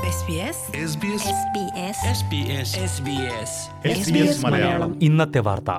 SBS SBS Malayalam ഇന്നത്തെ വാർത്ത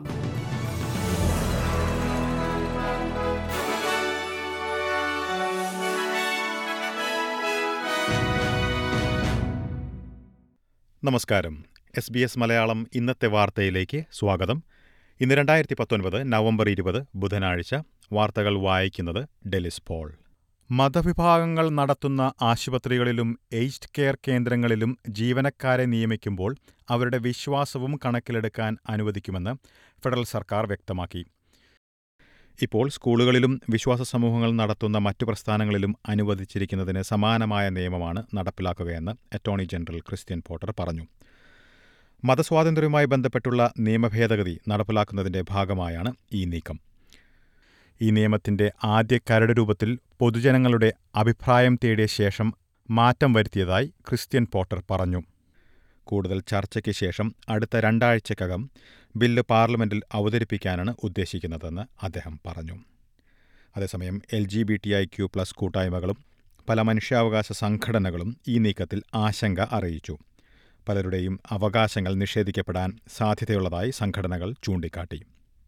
നമസ്കാരം എസ് ബി എസ് മലയാളം ഇന്നത്തെ വാർത്തയിലേക്ക് സ്വാഗതം ഇന്ന് രണ്ടായിരത്തി പത്തൊൻപത് നവംബർ ഇരുപത് ബുധനാഴ്ച വാർത്തകൾ വായിക്കുന്നത് ഡെലിസ് പോൾ മതവിഭാഗങ്ങൾ നടത്തുന്ന ആശുപത്രികളിലും ഏജ്ഡ് കെയർ കേന്ദ്രങ്ങളിലും ജീവനക്കാരെ നിയമിക്കുമ്പോൾ അവരുടെ വിശ്വാസവും കണക്കിലെടുക്കാൻ അനുവദിക്കുമെന്ന് ഫെഡറൽ സർക്കാർ വ്യക്തമാക്കി ഇപ്പോൾ സ്കൂളുകളിലും വിശ്വാസ സമൂഹങ്ങൾ നടത്തുന്ന മറ്റു പ്രസ്ഥാനങ്ങളിലും അനുവദിച്ചിരിക്കുന്നതിന് സമാനമായ നിയമമാണ് നടപ്പിലാക്കുകയെന്ന് അറ്റോർണി ജനറൽ ക്രിസ്ത്യൻ പോട്ടർ പറഞ്ഞു മതസ്വാതന്ത്ര്യവുമായി ബന്ധപ്പെട്ടുള്ള നിയമഭേദഗതി നടപ്പിലാക്കുന്നതിന്റെ ഭാഗമായാണ് ഈ നീക്കം ഈ നിയമത്തിന്റെ ആദ്യ കരട് രൂപത്തിൽ പൊതുജനങ്ങളുടെ അഭിപ്രായം തേടിയ ശേഷം മാറ്റം വരുത്തിയതായി ക്രിസ്ത്യൻ പോട്ടർ പറഞ്ഞു കൂടുതൽ ചർച്ചയ്ക്ക് ശേഷം അടുത്ത രണ്ടാഴ്ചക്കകം ബില്ല് പാർലമെന്റിൽ അവതരിപ്പിക്കാനാണ് ഉദ്ദേശിക്കുന്നതെന്ന് അദ്ദേഹം പറഞ്ഞു അതേസമയം L G B T I Q plus കൂട്ടായ്മകളും പല മനുഷ്യാവകാശ സംഘടനകളും ഈ നീക്കത്തിൽ ആശങ്ക അറിയിച്ചു പലരുടെയും അവകാശങ്ങൾ നിഷേധിക്കപ്പെടാൻ സാധ്യതയുള്ളതായി സംഘടനകൾ ചൂണ്ടിക്കാട്ടി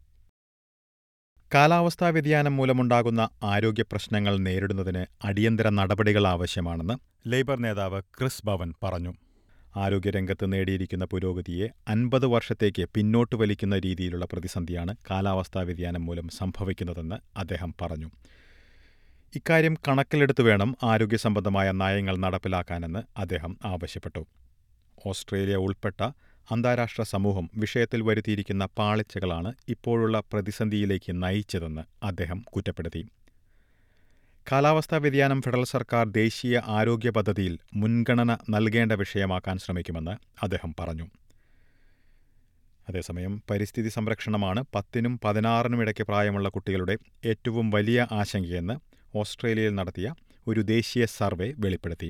കാലാവസ്ഥാ വ്യതിയാനം മൂലമുണ്ടാകുന്ന ആരോഗ്യ പ്രശ്നങ്ങൾ നേരിടുന്നതിന് അടിയന്തര നടപടികൾ ആവശ്യമാണെന്ന് ലേബർ നേതാവ് ക്രിസ് ഭവൻ പറഞ്ഞു ആരോഗ്യരംഗത്ത് നേടിയിരിക്കുന്ന പുരോഗതിയെ അൻപത് വർഷത്തേക്ക് പിന്നോട്ട് വലിക്കുന്ന രീതിയിലുള്ള പ്രതിസന്ധിയാണ് കാലാവസ്ഥാ വ്യതിയാനം മൂലം സംഭവിക്കുന്നതെന്ന് അദ്ദേഹം പറഞ്ഞു ഇക്കാര്യം കണക്കിലെടുത്തു വേണം ആരോഗ്യ സംബന്ധമായ നയങ്ങൾ നടപ്പിലാക്കാനെന്ന് അദ്ദേഹം ആവശ്യപ്പെട്ടു ഓസ്ട്രേലിയ ഉൾപ്പെട്ട അന്താരാഷ്ട്ര സമൂഹം വിഷയത്തിൽ വരുത്തിയിരിക്കുന്ന പാളിച്ചകളാണ് ഇപ്പോഴുള്ള പ്രതിസന്ധിയിലേക്ക് നയിച്ചതെന്ന് അദ്ദേഹം കുറ്റപ്പെടുത്തി കാലാവസ്ഥാ വ്യതിയാനം ഫെഡറൽ സർക്കാർ ദേശീയ ആരോഗ്യ പദ്ധതിയിൽ മുൻഗണന നൽകേണ്ട വിഷയമാക്കാൻ ശ്രമിക്കുമെന്ന് അദ്ദേഹം പറഞ്ഞു അതേസമയം പരിസ്ഥിതി സംരക്ഷണമാണ് പത്തിനും പതിനാറിനും ഇടയ്ക്ക് പ്രായമുള്ള കുട്ടികളുടെ ഏറ്റവും വലിയ ആശങ്കയെന്ന് ഓസ്ട്രേലിയയിൽ നടത്തിയ ഒരു ദേശീയ സർവേ വെളിപ്പെടുത്തി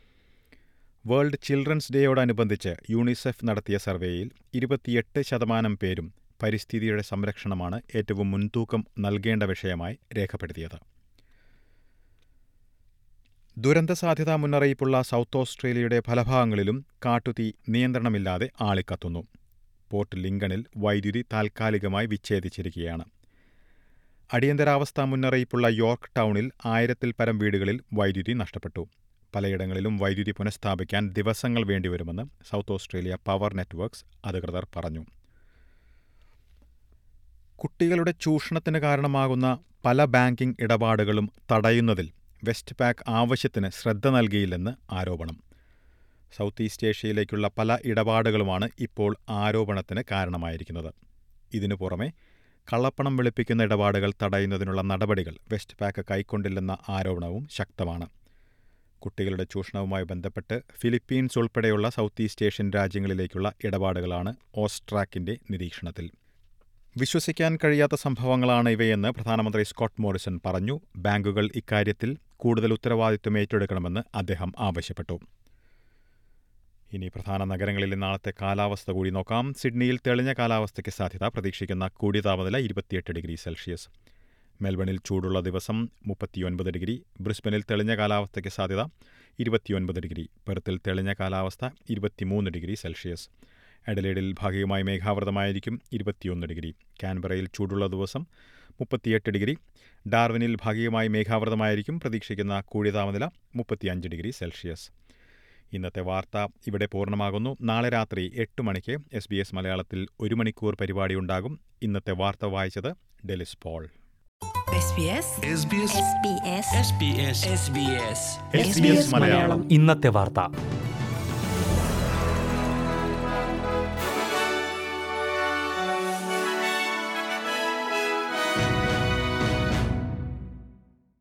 വേൾഡ് ചിൽഡ്രൻസ് ഡേയോടനുബന്ധിച്ച് യൂണിസെഫ് നടത്തിയ സർവേയിൽ ഇരുപത്തിയെട്ട് ശതമാനം പേരും പരിസ്ഥിതിയുടെ സംരക്ഷണമാണ് ഏറ്റവും മുൻതൂക്കം നൽകേണ്ട വിഷയമായി രേഖപ്പെടുത്തിയത് ദുരന്ത സാധ്യതാ മുന്നറിയിപ്പുള്ള സൗത്ത് ഓസ്ട്രേലിയയുടെ ഫലഭാഗങ്ങളിലും കാട്ടുതീ നിയന്ത്രണമില്ലാതെ ആളിക്കത്തുന്നു പോർട്ട് ലിങ്കണിൽ വൈദ്യുതി താൽക്കാലികമായി വിച്ഛേദിച്ചിരിക്കുകയാണ് അടിയന്തരാവസ്ഥാ മുന്നറിയിപ്പുള്ള യോർക്ക് ടൗണിൽ ആയിരത്തിൽ പരം വീടുകളിൽ വൈദ്യുതി നഷ്ടപ്പെട്ടു പലയിടങ്ങളിലും വൈദ്യുതി പുനഃസ്ഥാപിക്കാൻ ദിവസങ്ങൾ വേണ്ടിവരുമെന്ന് സൗത്ത് ഓസ്ട്രേലിയ പവർ നെറ്റ്വർക്ക്സ് അധികൃതർ പറഞ്ഞു കുട്ടികളുടെ ചൂഷണത്തിന് കാരണമാകുന്ന പല ബാങ്കിംഗ് ഇടപാടുകളും തടയുന്നതിൽ വെസ്റ്റ് പാക്ക് ആവശ്യത്തിന് ശ്രദ്ധ നൽകിയില്ലെന്ന് ആരോപണം സൗത്ത് ഈസ്റ്റ് ഏഷ്യയിലേക്കുള്ള പല ഇടപാടുകളുമാണ് ഇപ്പോൾ ആരോപണത്തിന് കാരണമായിരിക്കുന്നത് ഇതിനു പുറമെ കള്ളപ്പണം വെളുപ്പിക്കുന്ന ഇടപാടുകൾ തടയുന്നതിനുള്ള നടപടികൾ വെസ്റ്റ് പാക്ക് കൈക്കൊണ്ടില്ലെന്ന ആരോപണവും ശക്തമാണ് കുട്ടികളുടെ ചൂഷണവുമായി ബന്ധപ്പെട്ട് ഫിലിപ്പീൻസ് ഉൾപ്പെടെയുള്ള സൗത്ത് ഈസ്റ്റ് ഏഷ്യൻ രാജ്യങ്ങളിലേക്കുള്ള ഇടപാടുകളാണ് ഓസ്ട്രാക്കിന്റെ നിരീക്ഷണത്തിൽ വിശ്വസിക്കാൻ കഴിയാത്ത സംഭവങ്ങളാണ് ഇവയെന്ന് പ്രധാനമന്ത്രി സ്കോട്ട് മോറിസൺ പറഞ്ഞു ബാങ്കുകൾ ഇക്കാര്യത്തിൽ കൂടുതൽ ഉത്തരവാദിത്വം ഏറ്റെടുക്കണമെന്ന് അദ്ദേഹം ആവശ്യപ്പെട്ടു ഇനി പ്രധാന നഗരങ്ങളിലെ നാളത്തെ കാലാവസ്ഥ കൂടി നോക്കാം സിഡ്നിയിൽ തെളിഞ്ഞ കാലാവസ്ഥയ്ക്ക് സാധ്യത പ്രതീക്ഷിക്കുന്ന കൂടിയ താപനില ഇരുപത്തിയെട്ട് ഡിഗ്രി സെൽഷ്യസ് മെൽബണിൽ ചൂടുള്ള ദിവസം മുപ്പത്തിയൊൻപത് ഡിഗ്രി ബ്രിസ്ബനിൽ തെളിഞ്ഞ കാലാവസ്ഥയ്ക്ക് സാധ്യത ഇരുപത്തിയൊൻപത് ഡിഗ്രി പെർത്തിൽ തെളിഞ്ഞ കാലാവസ്ഥ ഇരുപത്തിമൂന്ന് ഡിഗ്രി സെൽഷ്യസ് എഡലേഡിൽ ഭാഗികമായി മേഘാവൃതമായിരിക്കും ഇരുപത്തിയൊന്ന് ഡിഗ്രി കാൻബറയിൽ ചൂടുള്ള ദിവസം മുപ്പത്തിയെട്ട് ഡിഗ്രി ഡാർവിനിൽ ഭാഗികമായി മേഘാവൃതമായിരിക്കും പ്രതീക്ഷിക്കുന്ന കൂടിയ താപനില മുപ്പത്തിയഞ്ച് ഡിഗ്രി സെൽഷ്യസ് ഇന്നത്തെ വാർത്ത ഇവിടെ പൂർണ്ണമാകുന്നു നാളെ രാത്രി എട്ട് മണിക്ക് എസ് ബി എസ് മലയാളത്തിൽ ഒരു മണിക്കൂർ പരിപാടിയുണ്ടാകും ഇന്നത്തെ വാർത്ത വായിച്ചത് Delis Paul SBS SBS Malayalam ഇന്നത്തെ വാർത്ത